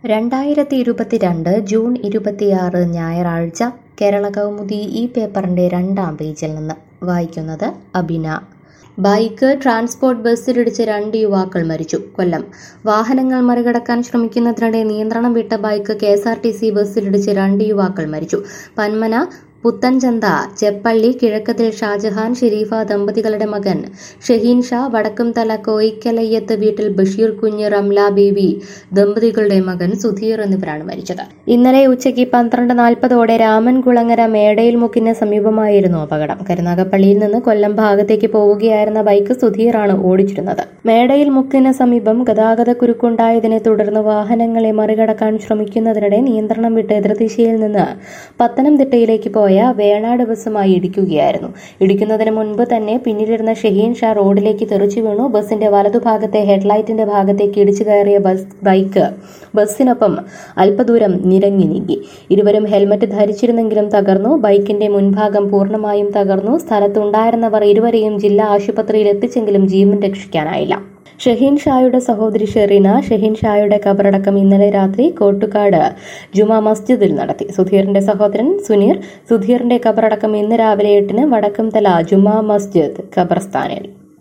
രണ്ടായിരത്തി ഇരുപത്തിരണ്ട് ജൂൺ ഇരുപത്തിയാറ് ഞായറാഴ്ച കേരള കൗമുദി ഈ പേപ്പറിന്റെ രണ്ടാം പേജിൽ നിന്ന് വായിക്കുന്നത് അബിന ബൈക്ക് ട്രാൻസ്പോർട്ട് ബസ്സിലിടിച്ച് രണ്ട് യുവാക്കൾ മരിച്ചു കൊല്ലം വാഹനങ്ങൾ മറികടക്കാൻ ശ്രമിക്കുന്നതിനിടെ നിയന്ത്രണം വിട്ട bike K S R T C ബസ്സിലിടിച്ച് രണ്ട് യുവാക്കൾ മരിച്ചു പന്മന പുത്തൻചന്ത ചെപ്പള്ളി കിഴക്കതിൽ ഷാജഹാൻ ഷെരീഫ ദമ്പതികളുടെ മകൻ ഷഹീൻ ഷാ വടക്കുംതല കോയിക്കലയ്യത്ത് വീട്ടിൽ ബഷീർ കുഞ്ഞ് റംല ബേബി ദമ്പതികളുടെ മകൻ സുധീർ എന്നിവരാണ് മരിച്ചത് ഇന്നലെ ഉച്ചയ്ക്ക് പന്ത്രണ്ട് നാൽപ്പതോടെ രാമൻകുളങ്ങര മേടയിൽ മുക്കിന് സമീപമായിരുന്നു അപകടം കരുനാഗപ്പള്ളിയിൽ നിന്ന് കൊല്ലം ഭാഗത്തേക്ക് പോവുകയായിരുന്ന ബൈക്ക് സുധീറാണ് ഓടിച്ചിരുന്നത് മേടയിൽ മുക്കിന് സമീപം ഗതാഗത കുരുക്കുണ്ടായതിനെ തുടർന്ന് വാഹനങ്ങളെ മറികടക്കാൻ ശ്രമിക്കുന്നതിനിടെ നിയന്ത്രണം വിട്ട് എതിർദിശയിൽ നിന്ന് പത്തനംതിട്ടയിലേക്ക് പോയ വേണാട് ബസ്സുമായി ഇടിക്കുകയായിരുന്നു ഇടിക്കുന്നതിന് മുൻപ് തന്നെ പിന്നിലിരുന്ന ഷഹീൻ ഷാ റോഡിലേക്ക് തെറിച്ചു വീണു ബസിന്റെ വലതുഭാഗത്തെ ഹെഡ്ലൈറ്റിന്റെ ഭാഗത്തേക്ക് ഇടിച്ചു കയറിയ ബസ് ബൈക്ക് ബസ്സിനൊപ്പം അല്പദൂരം നിരങ്ങി നീങ്ങി ഇരുവരും ഹെൽമറ്റ് ധരിച്ചിരുന്നെങ്കിലും തകർന്നു ബൈക്കിന്റെ മുൻഭാഗം പൂർണ്ണമായും തകർന്നു സ്ഥലത്തുണ്ടായിരുന്നവർ ഇരുവരെയും ജില്ലാ ആശുപത്രിയിൽ എത്തിച്ചെങ്കിലും ജീവൻ രക്ഷിക്കാനായില്ല ഷഹീൻ ഷായുടെ സഹോദരി ഷെറീന ഷഹീൻ ഷായുടെ കബറടക്കം ഇന്നലെ രാത്രി കോട്ടുകാട് ജുമാ മസ്ജിദിൽ നടത്തി സുധീറിന്റെ സഹോദരൻ സുനീർ സുധീറിന്റെ കബറടക്കം ഇന്ന് രാവിലെ എട്ടിന് വടക്കംതല ജുമാ മസ്ജിദ് ഖബർസ്ഥാനിൽ